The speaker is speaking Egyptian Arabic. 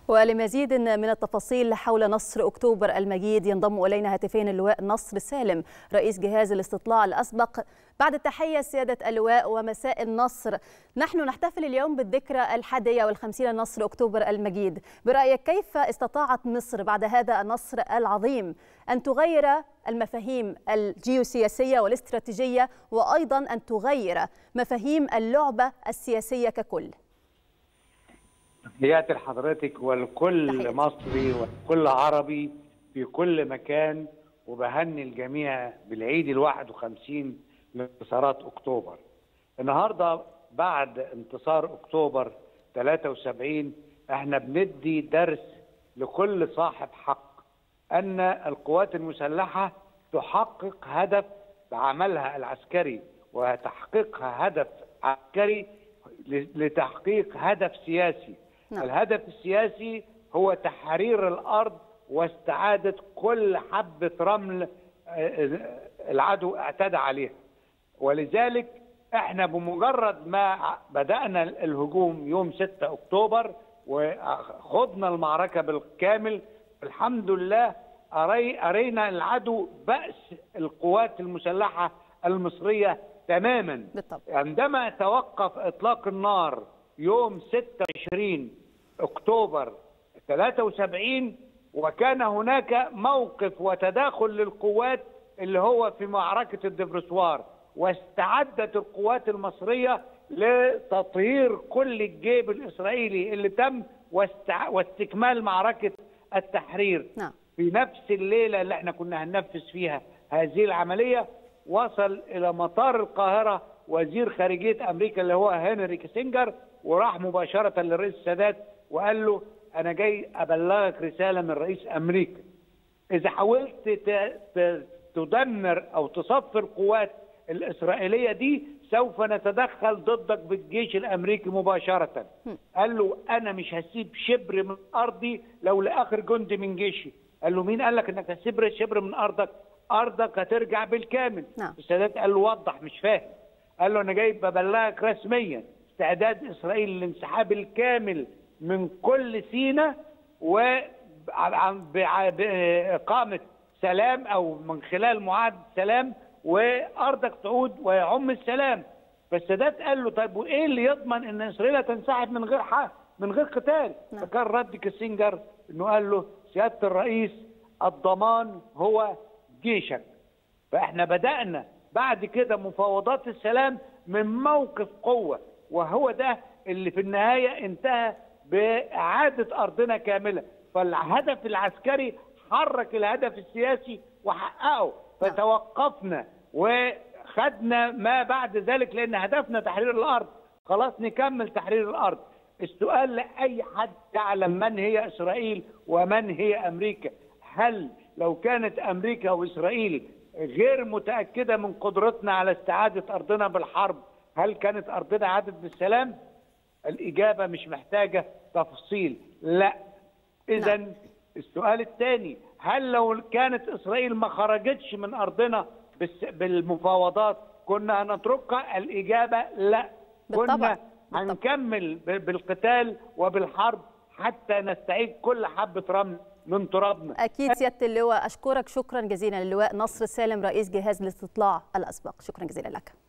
ولمزيد من التفاصيل حول نصر أكتوبر المجيد ينضم إلينا هاتفين اللواء نصر سالم رئيس جهاز الاستطلاع الأسبق بعد التحية سيادة اللواء ومساء النصر نحن نحتفل اليوم بالذكرى الحادية والخمسين نصر أكتوبر المجيد برأيك كيف استطاعت مصر بعد هذا النصر العظيم أن تغير المفاهيم الجيوسياسية والاستراتيجية وأيضا أن تغير مفاهيم اللعبة السياسية ككل تحياتي لحضرتك ولكل تحياتي. مصري وكل عربي في كل مكان وبهني الجميع بالعيد الواحد وخمسين لانتصارات أكتوبر النهاردة بعد انتصار أكتوبر 73 احنا بندي درس لكل صاحب حق أن القوات المسلحة تحقق هدف بعملها العسكري وتحقيقها هدف عسكري لتحقيق هدف سياسي نعم. الهدف السياسي هو تحرير الارض واستعاده كل حبه رمل آه، العدو اعتدى عليها ولذلك احنا بمجرد ما بدانا الهجوم يوم 6 اكتوبر وخضنا المعركه بالكامل الحمد لله أري أرينا العدو بأس القوات المسلحة المصرية تماما بالطبع عندما توقف اطلاق النار يوم 26 اكتوبر 73 وكان هناك موقف وتداخل للقوات اللي هو في معركه الدبرسوار واستعدت القوات المصريه لتطهير كل الجيب الاسرائيلي اللي تم واستع... واستكمال معركه التحرير نعم في نفس الليله اللي احنا كنا هننفذ فيها هذه العمليه وصل الى مطار القاهره وزير خارجيه امريكا اللي هو هنري كيسنجر وراح مباشره للرئيس السادات وقال له انا جاي ابلغك رساله من رئيس امريكا اذا حاولت ت- ت- تدمر او تصفي القوات الاسرائيليه دي سوف نتدخل ضدك بالجيش الامريكي مباشره قال له انا مش هسيب شبر من ارضي لو لاخر جندي من جيشي قال له مين قال لك انك هتسيب شبر من ارضك ارضك هترجع بالكامل نعم. السادات قال له وضح مش فاهم قال له انا جاي ببلغك رسميا استعداد اسرائيل للانسحاب الكامل من كل سينا وبإقامة سلام أو من خلال معاهدة سلام وأرضك تعود ويعم السلام فالسادات قال له طيب وإيه اللي يضمن إن إسرائيل تنسحب من غير حق من غير قتال نعم. فكان رد كيسنجر إنه قال له سيادة الرئيس الضمان هو جيشك فاحنا بدأنا بعد كده مفاوضات السلام من موقف قوة وهو ده اللي في النهاية انتهى بإعادة أرضنا كاملة فالهدف العسكري حرك الهدف السياسي وحققه نعم. فتوقفنا وخدنا ما بعد ذلك لأن هدفنا تحرير الأرض خلاص نكمل تحرير الأرض السؤال لأي حد يعلم من هي إسرائيل ومن هي أمريكا هل لو كانت أمريكا وإسرائيل غير متأكدة من قدرتنا على استعادة أرضنا بالحرب هل كانت أرضنا عادت بالسلام؟ الإجابة مش محتاجة تفصيل لا إذا نعم. السؤال الثاني هل لو كانت إسرائيل ما خرجتش من أرضنا بالس- بالمفاوضات كنا هنتركها الإجابة لا بالطبع. كنا بالطبع. هنكمل ب- بالقتال وبالحرب حتى نستعيد كل حبة رمل من ترابنا أكيد سيادة اللواء أشكرك شكرا جزيلا للواء نصر سالم رئيس جهاز الاستطلاع الأسبق شكرا جزيلا لك